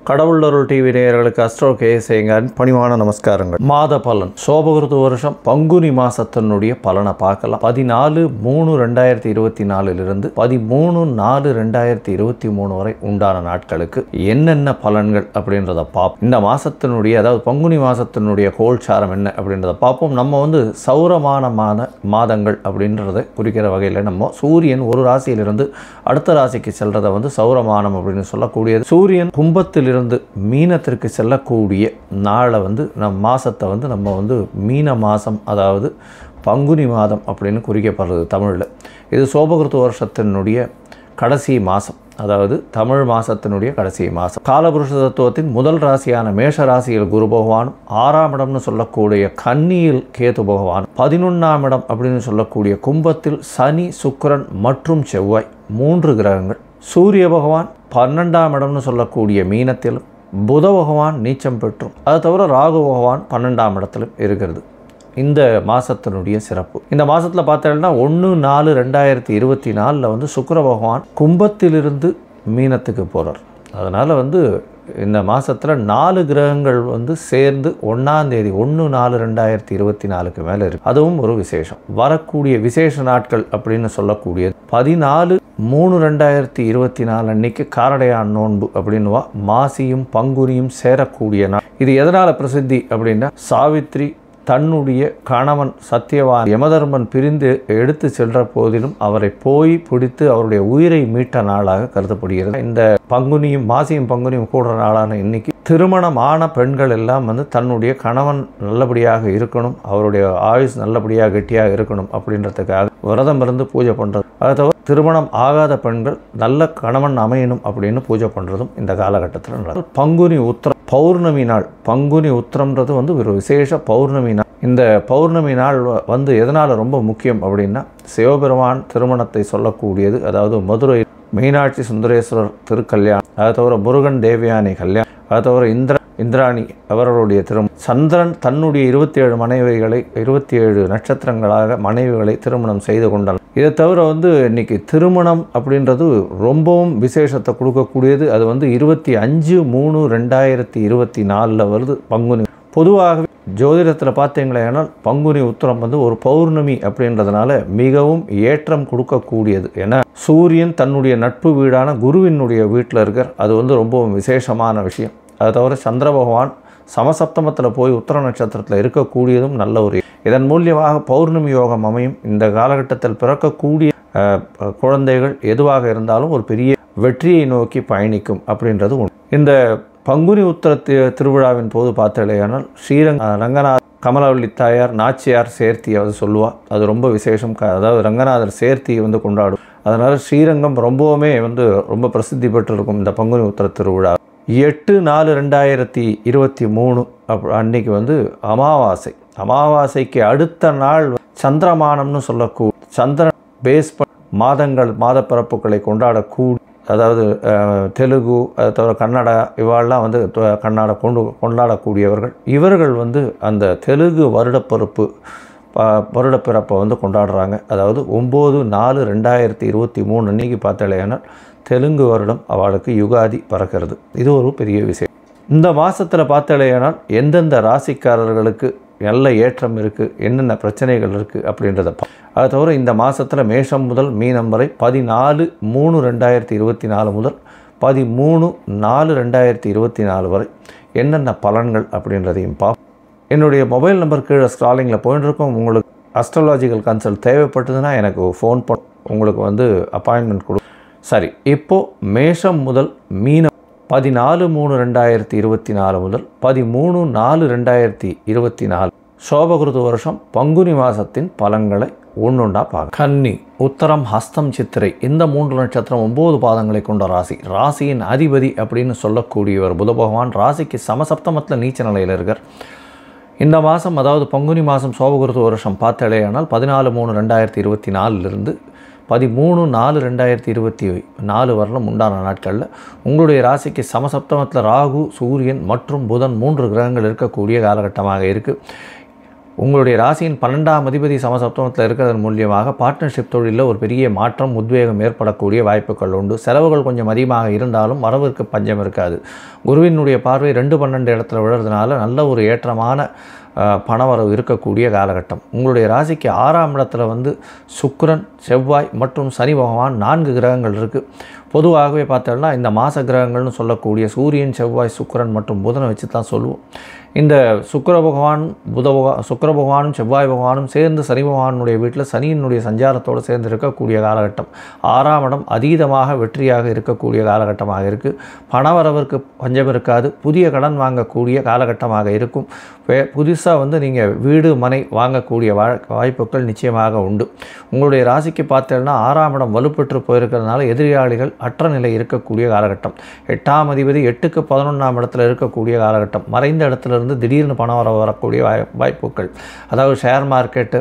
கடவுளருள் TV நேயர்களுக்கு astro கேசேங்கன் பணிவான நமஸ்காரங்கள் மாத பலன் சோபகிருது வருஷம் பங்குனி மாசத்தினுடைய பலனை பார்க்கலாம் பதினாலு மூணு ரெண்டாயிரத்தி இருபத்தி நாலுலிருந்து பதிமூணு நாலு ரெண்டாயிரத்தி இருபத்தி மூணு வரை உண்டான நாட்களுக்கு என்னென்ன பலன்கள் அப்படின்றத பார்ப்போம் இந்த மாசத்தினுடைய அதாவது பங்குனி மாசத்தினுடைய கோல்சாரம் என்ன அப்படின்றத பார்ப்போம் நம்ம வந்து சௌரமானமான மாதங்கள் அப்படின்றத குறிக்கிற வகையில் நம்ம சூரியன் ஒரு ராசியிலிருந்து அடுத்த ராசிக்கு செல்றதை வந்து சௌரமானம் அப்படின்னு சொல்லக்கூடியது சூரியன் கும்பத்திலிருந்து மீனத்திற்கு செல்லக்கூடிய நாளை வந்து நம் மாசத்தை வந்து நம்ம வந்து மீன மாதம் அதாவது பங்குனி மாதம் அப்படின்னு குறிக்கப்படுறது தமிழில் இது சோபகிருத்து வருஷத்தினுடைய கடைசி மாதம் அதாவது தமிழ் மாதத்தினுடைய கடைசி மாதம் காலபுருஷ தத்துவத்தின் முதல் ராசியான மேஷ ராசியில் குரு பகவானும் ஆறாம் இடம்னு சொல்லக்கூடிய கன்னியில் கேது பகவான் பதினொன்றாம் இடம் அப்படின்னு சொல்லக்கூடிய கும்பத்தில் சனி சுக்கிரன் மற்றும் செவ்வாய் மூன்று கிரகங்கள் சூரிய பகவான் பன்னெண்டாம் இடம்னு சொல்லக்கூடிய மீனத்திலும் புத பகவான் நீச்சம் பெற்றும் அதை தவிர ராகு பகவான் பன்னெண்டாம் இடத்திலும் இருக்கிறது இந்த மாதத்தினுடைய சிறப்பு இந்த மாதத்தில் பார்த்தீங்கன்னா ஒன்று நாலு ரெண்டாயிரத்தி இருபத்தி நாலில் வந்து சுக்கிர பகவான் கும்பத்திலிருந்து மீனத்துக்கு போகிறார் அதனால் வந்து இந்த மாதத்தில் நாலு கிரகங்கள் வந்து சேர்ந்து ஒன்றாம் தேதி ஒன்று நாலு ரெண்டாயிரத்தி இருபத்தி நாலுக்கு மேலே இருக்குது அதுவும் ஒரு விசேஷம் வரக்கூடிய விசேஷ நாட்கள் அப்படின்னு சொல்லக்கூடியது பதினாலு மூணு ரெண்டாயிரத்தி இருபத்தி நாலு அன்னைக்கு காரடையான் நோன்பு அப்படின்னுவா மாசியும் பங்குனியும் சேரக்கூடிய நாள் இது எதனால் பிரசித்தி அப்படின்னா சாவித்ரி தன்னுடைய கணவன் சத்தியவான் யமதர்மன் பிரிந்து எடுத்து சென்ற போதிலும் அவரை போய் பிடித்து அவருடைய உயிரை மீட்ட நாளாக கருதப்படுகிறது இந்த பங்குனியும் மாசியும் பங்குனியும் கூடுற நாளான இன்னைக்கு திருமணமான பெண்கள் எல்லாம் வந்து தன்னுடைய கணவன் நல்லபடியாக இருக்கணும் அவருடைய ஆயுஸ் நல்லபடியாக கெட்டியாக இருக்கணும் அப்படின்றதுக்காக விரதம் இருந்து பூஜை பண்ணுறது அதை தவிர திருமணம் ஆகாத பெண்கள் நல்ல கணவன் அமையணும் அப்படின்னு பூஜை பண்ணுறதும் இந்த காலகட்டத்தில் நடக்கும் பங்குனி உத்திரம் பௌர்ணமி நாள் பங்குனி உத்திரம்ன்றது வந்து ஒரு விசேஷ பௌர்ணமி நாள் இந்த பௌர்ணமி நாள் வ- வந்து எதனால் ரொம்ப முக்கியம் அப்படின்னா சிவபெருமான் திருமணத்தை சொல்லக்கூடியது அதாவது மதுரை மீனாட்சி சுந்தரேஸ்வரர் திருக்கல்யாணம் அதை தவிர முருகன் தேவயானி கல்யாணம் அதை தவிர இந்திர இந்திராணி அவர்களுடைய திருமணம் சந்திரன் தன்னுடைய இருபத்தி ஏழு மனைவிகளை இருபத்தி ஏழு நட்சத்திரங்களாக மனைவிகளை திருமணம் செய்து கொண்டார் இதை தவிர வந்து இன்னைக்கு திருமணம் அப்படின்றது ரொம்பவும் விசேஷத்தை கொடுக்கக்கூடியது அது வந்து இருபத்தி அஞ்சு மூணு ரெண்டாயிரத்தி இருபத்தி நாலில் வருது பங்குனி பொதுவாகவே ஜோதிடத்தில் பார்த்தீங்களேனால் பங்குனி உத்திரம் வந்து ஒரு பௌர்ணமி அப்படின்றதுனால மிகவும் ஏற்றம் கொடுக்கக்கூடியது ஏன்னா சூரியன் தன்னுடைய நட்பு வீடான குருவினுடைய வீட்டில் இருக்கார் அது வந்து ரொம்பவும் விசேஷமான விஷயம் அதை தவிர சந்திர பகவான் சமசப்தமத்தில் போய் உத்தர நட்சத்திரத்தில் இருக்கக்கூடியதும் நல்ல ஒரு இதன் மூலியமாக பௌர்ணமி யோகம் அமையும் இந்த காலகட்டத்தில் பிறக்கக்கூடிய அஹ், குழந்தைகள் எதுவாக இருந்தாலும் ஒரு பெரிய வெற்றியை நோக்கி பயணிக்கும் அப்படின்றது உண்மை இந்த பங்குனி உத்தர தி- திருவிழாவின் போது பார்த்தலையானால் ஸ்ரீரங்க ரங்கநாத் கமலவள்ளி தாயார் நாச்சியார் சேர்த்தி அது சொல்லுவா அது ரொம்ப விசேஷம் க- அதாவது ரங்கநாதர் சேர்த்தியை வந்து கொண்டாடும் அதனால் ஸ்ரீரங்கம் ரொம்பவுமே வந்து ரொம்ப பிரசித்தி பெற்றிருக்கும் இந்த பங்குனி உத்தர திருவிழா எட்டு நாலு ரெண்டாயிரத்தி இருபத்தி மூணு அப் அன்னைக்கு வந்து அமாவாசை அமாவாசைக்கு அடுத்த நாள் சந்திரமானம்னு சொல்லக்கூ சந்திரன் பேஸ் ப- மாதங்கள் மாதப்பிறப்புகளை கொண்டாடக்கூ அதாவது அஹ், தெலுங்கு அதை தவிர கன்னடா இவாளெல்லாம் வந்து த- கன்னடா கொண்டு கொண்டாடக்கூடியவர்கள் இவர்கள் வந்து அந்த தெலுங்கு வருடப்பிறப்பு ப- வருடப்பிறப்பை வந்து கொண்டாடுறாங்க அதாவது ஒம்பது நாலு ரெண்டாயிரத்தி இருபத்தி மூணு அன்னைக்கு பார்த்தாலேனால் தெலுங்கு வருடம் அவளுக்கு யுகாதி பறக்கிறது இது ஒரு பெரிய விஷயம் இந்த மாதத்தில் பார்த்தாலேனால் எந்தெந்த ராசிக்காரர்களுக்கு நல்ல ஏற்றம் இருக்குது என்னென்ன பிரச்சனைகள் இருக்குது அப்படின்றத பா அது தவிர இந்த மாதத்தில் மேஷம் முதல் மீனம் வரை பதினாலு மூணு ரெண்டாயிரத்தி இருபத்தி நாலு முதல் பதிமூணு நாலு ரெண்டாயிரத்தி இருபத்தி நாலு வரை என்னென்ன பலன்கள் அப்படின்றதையும் பா என்னுடைய மொபைல் நம்பர் கீழே ஸ்க்ராலிங்கில் போயிட்டு இருக்கோம் உங்களுக்கு அஸ்ட்ராலாஜிக்கல் கன்சல்ட் தேவைப்பட்டதுன்னா எனக்கு ஃபோன் பண்ண உங்களுக்கு வந்து அப்பாயின்மெண்ட் கொடு சரி இப்போது மேஷம் முதல் மீனம் பதினாலு மூணு ரெண்டாயிரத்தி இருபத்தி நாலு முதல் பதிமூணு நாலு ரெண்டாயிரத்தி இருபத்தி நாலு சோபகிருது வருஷம் பங்குனி மாதத்தின் பலன்களை ஒன்றுண்டா பார்க்க கன்னி உத்தரம் ஹஸ்தம் சித்திரை இந்த மூன்று நட்சத்திரம் ஒம்பது பாதங்களை கொண்ட ராசி ராசியின் அதிபதி அப்படின்னு சொல்லக்கூடியவர் புத பகவான் ராசிக்கு சமசப்தமத்தில் நீச்ச நிலையில் இருக்கார் இந்த மாதம் அதாவது பங்குனி மாதம் சோபகிருது வருஷம் பார்த்தாலேயானால் பதினாலு மூணு ரெண்டாயிரத்தி இருபத்தி நாலுலேருந்து பதிமூணு நாலு ரெண்டாயிரத்தி இருபத்தி நாலு வரலும் உண்டான நாட்களில் உங்களுடைய ராசிக்கு சமசப்தமத்தில் ராகு சூரியன் மற்றும் புதன் மூன்று கிரகங்கள் இருக்கக்கூடிய காலகட்டமாக இருக்குது உங்களுடைய ராசியின் பன்னெண்டாம் அதிபதி சமசப்தமத்தில் இருக்கிறதன் மூலியமாக பார்ட்னர்ஷிப் தொழிலில் ஒரு பெரிய மாற்றம் உத்வேகம் ஏற்படக்கூடிய வாய்ப்புகள் உண்டு செலவுகள் கொஞ்சம் அதிகமாக இருந்தாலும் வரவிற்கு பஞ்சம் இருக்காது குருவினுடைய பார்வை ரெண்டு பன்னெண்டு இடத்துல விழுறதுனால நல்ல ஒரு ஏற்றமான அஹ், பணவரவு இருக்கக்கூடிய காலகட்டம் உங்களுடைய ராசிக்கு ஆறாம் இடத்துல வந்து சுக்கிரன் செவ்வாய் மற்றும் சனி பகவான் நான்கு கிரகங்கள் இருக்குது பொதுவாகவே பார்த்தோம்னா இந்த மாச கிரகங்கள்னு சொல்லக்கூடிய சூரியன் செவ்வாய் சுக்கிரன் மற்றும் புதனை வச்சு தான் சொல்லுவோம் இந்த சுக்கிர பகவான் புத பகவா சுக்கிர பகவானும் செவ்வாய் பகவானும் சேர்ந்து சனி பகவானுடைய வீட்டில் சனியினுடைய சஞ்சாரத்தோடு சேர்ந்து இருக்கக்கூடிய காலகட்டம் ஆறாம் இடம் அதீதமாக வெற்றியாக இருக்கக்கூடிய காலகட்டமாக இருக்குது பணவரவிற்கு பஞ்சம் இருக்காது புதிய கடன் வாங்கக்கூடிய காலகட்டமாக இருக்கும் வே புதுசாக வந்து நீங்கள் வீடு மனை வாங்கக்கூடிய வா வாய்ப்புகள் நிச்சயமாக உண்டு உங்களுடைய ராசிக்கு பார்த்தீங்கன்னா ஆறாம் இடம் வலுப்பெற்று போயிருக்கிறதுனால எதிராளிகள் அற்ற நிலை இருக்கக்கூடிய காலகட்டம் எட்டாம் அதிபதி எட்டுக்கு பதினொன்றாம் இடத்துல இருக்கக்கூடிய காலகட்டம் மறைந்த இடத்துல இருந்து திடீர்னு பணம் வர வரக்கூடிய வாய் வாய்ப்புகள் அதாவது ஷேர் மார்க்கெட்டு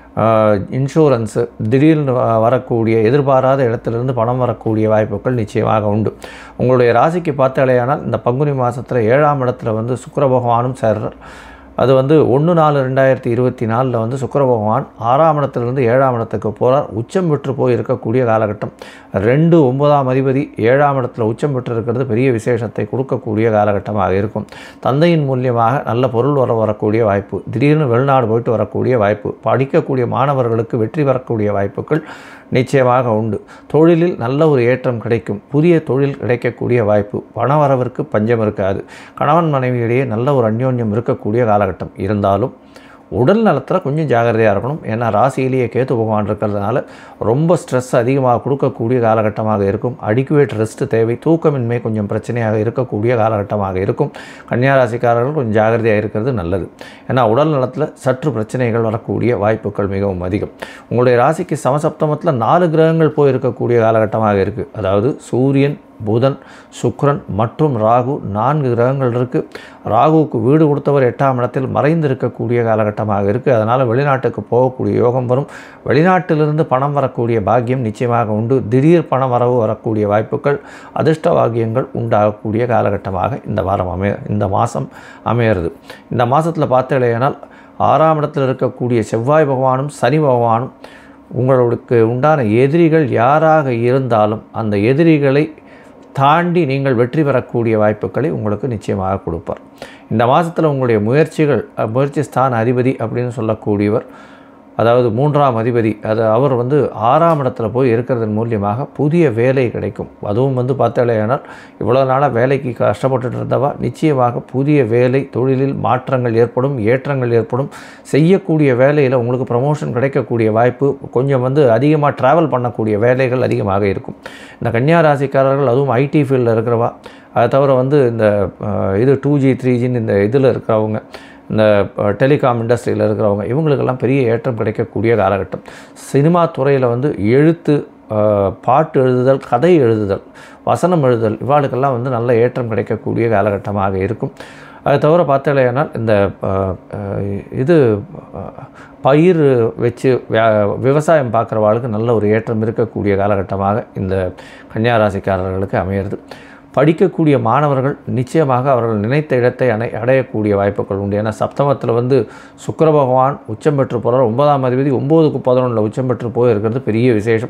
இன்சூரன்ஸு திடீர்னு வ- வரக்கூடிய எதிர்பாராத இடத்திலிருந்து பணம் வரக்கூடிய வாய்ப்புகள் நிச்சயமாக உண்டு உங்களுடைய ராசிக்கு பார்த்தாலேயானால் இந்த பங்குனி மாதத்தில் ஏழாம் இடத்துல வந்து சுக்கிர பகவானும் சேர்றார் அது வந்து ஒன்று நாலு ரெண்டாயிரத்தி இருபத்தி நாலில் வந்து சுக்கிர பகவான் ஆறாம் இடத்துலேருந்து ஏழாம் இடத்துக்கு போகிறார் உச்சம் பெற்று போய் இருக்கக்கூடிய காலகட்டம் ரெண்டு ஒன்பதாம் அதிபதி ஏழாம் இடத்துல உச்சம் பெற்று இருக்கிறது பெரிய விசேஷத்தை கொடுக்கக்கூடிய காலகட்டமாக இருக்கும் தந்தையின் மூலியமாக நல்ல பொருள் வர வரக்கூடிய வாய்ப்பு திடீர்னு வெளிநாடு போயிட்டு வரக்கூடிய வாய்ப்பு படிக்கக்கூடிய மாணவர்களுக்கு வெற்றி பெறக்கூடிய வாய்ப்புகள் நிச்சயமாக உண்டு தொழிலில் நல்ல ஒரு ஏற்றம் கிடைக்கும் புதிய தொழில் கிடைக்கக்கூடிய வாய்ப்பு பணவரவிற்கு பஞ்சம் இருக்காது கணவன் மனைவியிடையே நல்ல ஒரு அந்யோன்யம் இருக்கக்கூடிய காலகட்டம் இருந்தாலும் உடல் நலத்தில் கொஞ்சம் ஜாகிரதையாக இருக்கணும் ஏன்னா ராசியிலேயே கேத்து பகவான் இருக்கிறதுனால ரொம்ப ஸ்ட்ரெஸ் அதிகமாக கொடுக்கக்கூடிய காலகட்டமாக இருக்கும் அடிக்குவேட் ரெஸ்ட் தேவை தூக்கமின்மை கொஞ்சம் பிரச்சனையாக இருக்கக்கூடிய காலகட்டமாக இருக்கும் கன்னியா ராசிக்காரர்கள் கொஞ்சம் ஜாகிரதையாக இருக்கிறது நல்லது ஏன்னா உடல் நலத்தில் சற்று பிரச்சனைகள் வரக்கூடிய வாய்ப்புகள் மிகவும் அதிகம் உங்களுடைய ராசிக்கு சமசப்தமத்தில் நாலு கிரகங்கள் போய் இருக்கக்கூடிய காலகட்டமாக இருக்குது அதாவது சூரியன் புதன் சுக்கிரன் மற்றும் ராகு நான்கு கிரகங்கள் இருக்குது ராகுவுக்கு வீடு கொடுத்தவர் எட்டாம் இடத்தில் மறைந்து இருக்கக்கூடிய காலகட்டமாக இருக்குது அதனால் வெளிநாட்டுக்கு போகக்கூடிய யோகம் வரும் வெளிநாட்டிலிருந்து பணம் வரக்கூடிய பாக்கியம் நிச்சயமாக உண்டு திடீர் பண வரவு வரக்கூடிய வாய்ப்புகள் அதிர்ஷ்ட பாக்கியங்கள் உண்டாகக்கூடிய காலகட்டமாக இந்த வாரம் அமைய இந்த மாதம் அமையிறது இந்த மாதத்தில் பார்த்தீங்களேனால் ஆறாம் இடத்தில் இருக்கக்கூடிய செவ்வாய் பகவானும் சனி பகவானும் உங்களுக்கு உண்டான எதிரிகள் யாராக இருந்தாலும் அந்த எதிரிகளை தாண்டி நீங்கள் வெற்றி பெறக்கூடிய வாய்ப்புகளை உங்களுக்கு நிச்சயமாக கொடுப்பார் இந்த மாதத்தில் உங்களுடைய முயற்சிகள் அஹ், முயற்சி ஸ்தான அதிபதி அப்படின்னு சொல்லக்கூடியவர் அதாவது மூன்றாம் அதிபதி அது அவர் வந்து ஆறாம் இடத்துல போய் இருக்கிறதன் மூலியமாக புதிய வேலை கிடைக்கும் அதுவும் வந்து பார்த்தாலேயானால் இவ்வளோ நாளாக வேலைக்கு கஷ்டப்பட்டுட்டு இருந்தவா நிச்சயமாக புதிய வேலை தொழிலில் மாற்றங்கள் ஏற்படும் ஏற்றங்கள் ஏற்படும் செய்யக்கூடிய வேலையில் உங்களுக்கு ப்ரமோஷன் கிடைக்கக்கூடிய வாய்ப்பு கொஞ்சம் வந்து அதிகமாக ட்ராவல் பண்ணக்கூடிய வேலைகள் அதிகமாக இருக்கும் இந்த கன்னியா ராசிக்காரர்கள் அதுவும் ஐடி ஃபீல்டில் இருக்கிறவா அதை தவிர வந்து இந்த அஹ், இது டூ ஜி த்ரீ ஜின்னு இந்த இதில் இருக்கிறவங்க இந்த டெலிகாம் இண்டஸ்ட்ரியில் இருக்கிறவங்க இவங்களுக்கெல்லாம் பெரிய ஏற்றம் கிடைக்கக்கூடிய காலகட்டம் சினிமா துறையில் வந்து எழுத்து அஹ், பாட்டு எழுதுதல் கதை எழுதுதல் வசனம் எழுதுதல் இவாளுக்கெல்லாம் வந்து நல்ல ஏற்றம் கிடைக்கக்கூடிய காலகட்டமாக இருக்கும் அது தவிர பார்த்தாலேனால் இந்த அஹ், அஹ், இது அஹ், பயிர் வச்சு வியா- விவசாயம் பார்க்குறவாளுக்கு நல்ல ஒரு ஏற்றம் இருக்கக்கூடிய காலகட்டமாக இந்த கன்னியாராசிக்காரர்களுக்கு அமையிறது படிக்கக்கூடிய மாணவர்கள் நிச்சயமாக அவர்கள் நினைத்த இடத்தை அடை அடையக்கூடிய வாய்ப்புகள் உண்டு ஏன்னா சப்தமத்தில் வந்து சுக்கிர பகவான் உச்சம் பெற்று போகிறார் ஒன்பதாம் அதிபதி ஒம்போதுக்கு பதினொன்றில் உச்சம் பெற்று போயிருக்கிறது பெரிய விசேஷம்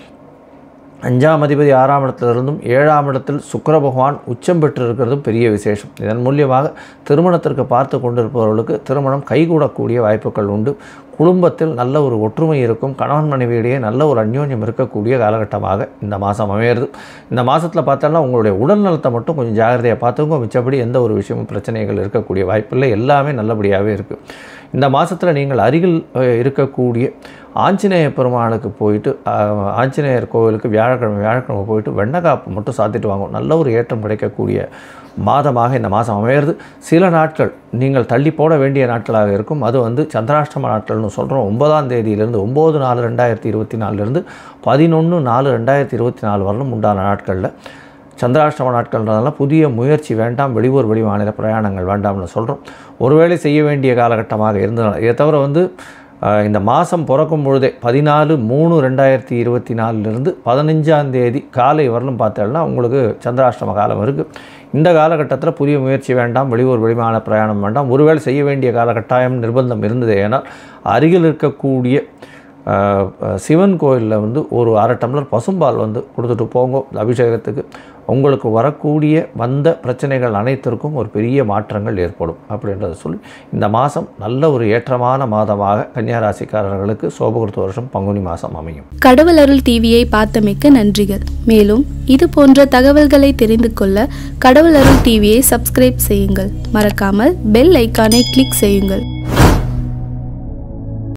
அஞ்சாம் அதிபதி ஆறாம் இடத்துல இருந்தும் ஏழாம் இடத்தில் சுக்கிர பகவான் உச்சம் பெற்று இருக்கிறதும் பெரிய விசேஷம் இதன் மூலியமாக திருமணத்திற்கு பார்த்து கொண்டிருப்பவர்களுக்கு திருமணம் கைகூடக்கூடிய வாய்ப்புகள் உண்டு குடும்பத்தில் நல்ல ஒரு ஒற்றுமை இருக்கும் கணவன் மனைவியிடையே நல்ல ஒரு அந்யோன்யம் இருக்கக்கூடிய காலகட்டமாக இந்த மாதம் அமையிறது இந்த மாதத்தில் பார்த்தோம்னா உங்களுடைய உடல் நலத்தை மட்டும் கொஞ்சம் ஜாகிரதையாக பார்த்துக்கோ மிச்சப்படி எந்த ஒரு விஷயமும் பிரச்சனைகள் இருக்கக்கூடிய வாய்ப்பில்லை எல்லாமே நல்லபடியாகவே இருக்குது இந்த மாதத்தில் நீங்கள் அருகில் அஹ், இருக்கக்கூடிய ஆஞ்சநேய பெருமாளுக்கு போயிட்டு அஹ், ஆஞ்சநேயர் கோவிலுக்கு வியாழக்கிழமை வியாழக்கிழமை போயிட்டு வெண்ணக்காப்பு மட்டும் சாத்திட்டு வாங்கும் நல்ல ஒரு ஏற்றம் கிடைக்கக்கூடிய மாதமாக இந்த மாதம் அமையிறது சில நாட்கள் நீங்கள் தள்ளி போட வேண்டிய நாட்களாக இருக்கும் அது வந்து சந்திராஷ்டம நாட்கள்னு சொல்கிறோம் ஒன்பதாம் தேதியிலிருந்து ஒம்பது நாலு ரெண்டாயிரத்தி இருபத்தி நாலுலேருந்து பதினொன்று நாலு ரெண்டாயிரத்தி இருபத்தி நாலு வரலும் உண்டான நாட்களில் சந்திராஷ்டம நாட்கள்ன்றதால புதிய முயற்சி வேண்டாம் வெளியூர் வெளிமாநில பிரயாணங்கள் வேண்டாம்னு சொல்கிறோம் ஒருவேளை செய்ய வேண்டிய காலகட்டமாக இருந்தது இதை தவிர வந்து ஆஹ் இந்த மாதம் பிறக்கும் பொழுதே பதினாலு மூணு ரெண்டாயிரத்தி இருபத்தி நாலுலேருந்து பதினஞ்சாம் தேதி காலை வரலும் பார்த்தோம்னா உங்களுக்கு சந்திராஷ்டம காலம் இருக்குது இந்த காலகட்டத்தில் புதிய முயற்சி வேண்டாம் வெளியூர் வெளிமான பிரயாணம் வேண்டாம் ஒருவேளை செய்ய வேண்டிய காலகட்டாயம் நிர்பந்தம் இருந்தது ஏனால் அருகில் இருக்கக்கூடிய ஆஹ், ஆஹ், சிவன் கோயிலில் வந்து ஒரு அரை டம்ளர் பசும்பால் வந்து கொடுத்துட்டு போங்க அபிஷேகத்துக்கு உங்களுக்கு வரக்கூடிய வந்த பிரச்சனைகள் அனைத்திற்கும் ஒரு பெரிய மாற்றங்கள் ஏற்படும் அப்படின்றத சொல்லி இந்த மாதம் நல்ல ஒரு ஏற்றமான மாதமாக கன்னியாராசிக்காரர்களுக்கு சோபகிருத்த வருஷம் பங்குனி மாதம் அமையும் கடவுள் அருள் டிவியை பார்த்தமைக்க நன்றிகள் மேலும் இது போன்ற தகவல்களை தெரிந்து கொள்ள கடவுள் அருள் டிவியை சப்ஸ்கிரைப் செய்யுங்கள் மறக்காமல் பெல் ஐக்கானை கிளிக் செய்யுங்கள்